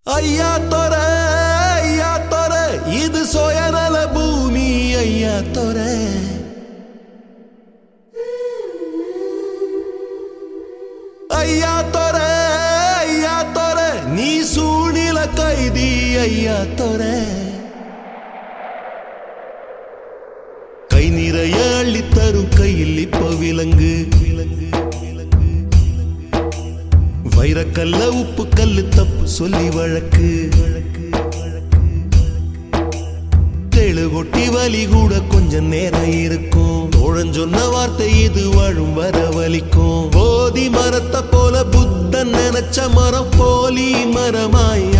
ஐயா தொர ஐயா தொர இது சுயநல பூமி ஐயா தொர ஐயா தொர ஐயா தொர நீ சூழ்நில கைதி ஐயா தொர கை நிறைய அள்ளித் தரும் கையில் இப்ப விலங்கு விலங்கு விலங்கு வைரக்கல்ல உப்பு கல்லு தப்பு சொல்லி வழக்கு வழக்கு வழக்கு தெளு கொட்டி வலி கூட கொஞ்சம் நேரம் இருக்கும் தோழன் சொன்ன வார்த்தை இது வாழும் வர வலிக்கும் போதி மரத்தை போல புத்தன் நினைச்ச மரம் போலி மரமாய்